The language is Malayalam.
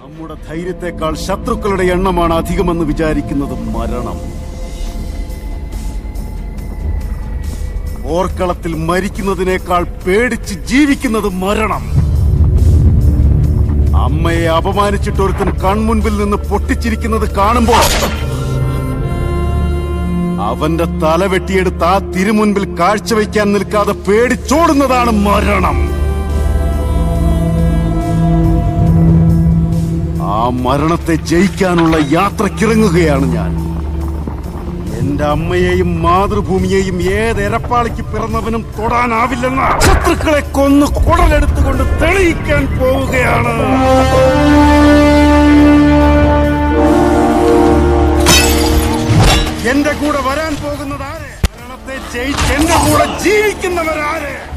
നമ്മുടെ ധൈര്യത്തെക്കാൾ ശത്രുക്കളുടെ എണ്ണമാണ് അധികമെന്ന് വിചാരിക്കുന്നത് മരണം ഓർക്കളത്തിൽ മരിക്കുന്നതിനേക്കാൾ പേടിച്ച് ജീവിക്കുന്നത് മരണം അമ്മയെ അപമാനിച്ചിട്ട് ഒരുത്തൻ കൺമുൻപിൽ നിന്ന് പൊട്ടിച്ചിരിക്കുന്നത് കാണുമ്പോൾ അവന്റെ തല വെട്ടിയെടുത്ത് ആ തിരുമുൻപിൽ കാഴ്ചവെക്കാൻ നിൽക്കാതെ പേടിച്ചോടുന്നതാണ് മരണം ആ മരണത്തെ ജയിക്കാനുള്ള യാത്രക്കിറങ്ങുകയാണ് ഞാൻ എന്റെ അമ്മയെയും മാതൃഭൂമിയെയും ഏത് എരപ്പാളിക്ക് പിറന്നവനും തൊടാനാവില്ലെന്ന ശത്രുക്കളെ കൊന്ന് കുടലെടുത്തുകൊണ്ട് തെളിയിക്കാൻ പോവുകയാണ് എന്റെ കൂടെ വരാൻ പോകുന്നത് ആര് മരണത്തെ ജയിച്ച് എന്റെ കൂടെ ജീവിക്കുന്നവരാര്